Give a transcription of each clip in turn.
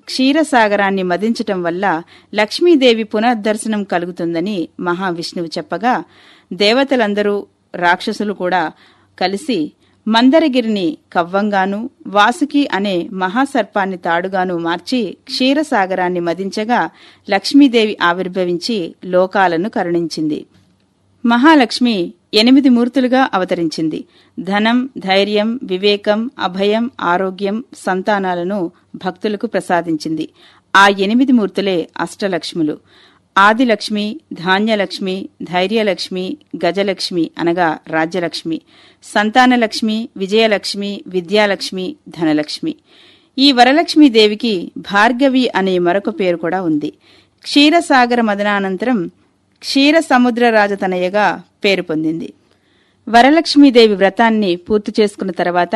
క్షీరసాగరాన్ని మదించటం వల్ల లక్ష్మీదేవి పునర్దర్శనం కలుగుతుందని మహావిష్ణువు చెప్పగా దేవతలందరూ రాక్షసులు కూడా కలిసి మందరగిరిని కవ్వంగాను వాసుకి అనే మహాసర్పాన్ని తాడుగాను మార్చి క్షీరసాగరాన్ని మదించగా లక్ష్మీదేవి ఆవిర్భవించి లోకాలను కరుణించింది మహాలక్ష్మి ఎనిమిది మూర్తులుగా అవతరించింది ధనం ధైర్యం వివేకం అభయం ఆరోగ్యం సంతానాలను భక్తులకు ప్రసాదించింది ఆ ఎనిమిది మూర్తులే అష్టలక్ష్ములు ఆదిలక్ష్మి ధాన్యలక్ష్మి ధైర్యలక్ష్మి గజలక్ష్మి అనగా రాజ్యలక్ష్మి సంతానలక్ష్మి విజయలక్ష్మి విద్యాలక్ష్మి ధనలక్ష్మి ఈ వరలక్ష్మీదేవికి భార్గవి అనే మరొక పేరు కూడా ఉంది క్షీరసాగర మదనానంతరం క్షీర సముద్ర రాజతనయగా పేరు పొందింది వరలక్ష్మీదేవి వ్రతాన్ని పూర్తి చేసుకున్న తర్వాత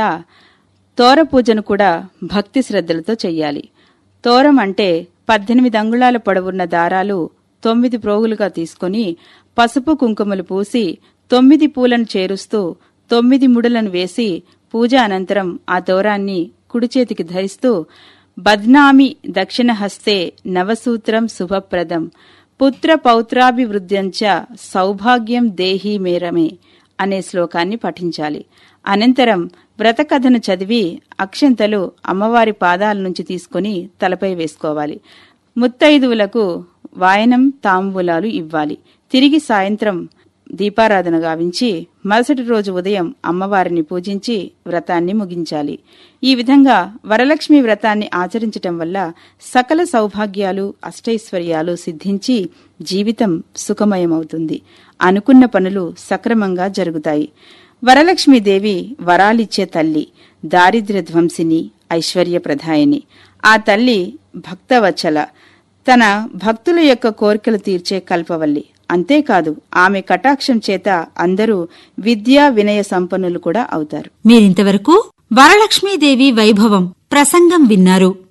తోర పూజను కూడా భక్తి శ్రద్ధలతో చెయ్యాలి తోరం అంటే పద్దెనిమిది అంగుళాల పొడవున్న దారాలు తొమ్మిది ప్రోగులుగా తీసుకుని పసుపు కుంకుమలు పూసి తొమ్మిది పూలను చేరుస్తూ తొమ్మిది ముడులను వేసి పూజ అనంతరం ఆ దూరాన్ని కుడిచేతికి ధరిస్తూ బద్నామి దక్షిణ హస్తే నవసూత్రం శుభప్రదం పుత్ర పౌత్రాభివృద్ధ్యంచ సౌభాగ్యం దేహీ మేరమే అనే శ్లోకాన్ని పఠించాలి అనంతరం వ్రతకథను చదివి అక్షంతలు అమ్మవారి పాదాల నుంచి తీసుకుని తలపై వేసుకోవాలి ముత్తైదువులకు వాయనం తాంబూలాలు ఇవ్వాలి తిరిగి సాయంత్రం దీపారాధన గావించి మరుసటి రోజు ఉదయం అమ్మవారిని పూజించి వ్రతాన్ని ముగించాలి ఈ విధంగా వరలక్ష్మి వ్రతాన్ని ఆచరించటం వల్ల సకల సౌభాగ్యాలు అష్టైశ్వర్యాలు సిద్ధించి జీవితం సుఖమయమవుతుంది అనుకున్న పనులు సక్రమంగా జరుగుతాయి వరలక్ష్మీదేవి వరాలిచ్చే తల్లి దారిద్ర్య ధ్వంసిని ఐశ్వర్యప్రదాయిని ఆ తల్లి భక్తవచ్చల తన భక్తుల యొక్క కోరికలు తీర్చే కల్పవల్లి అంతేకాదు ఆమె కటాక్షం చేత అందరూ విద్యా వినయ సంపన్నులు కూడా అవుతారు మీరింతవరకు వరలక్ష్మీదేవి వైభవం ప్రసంగం విన్నారు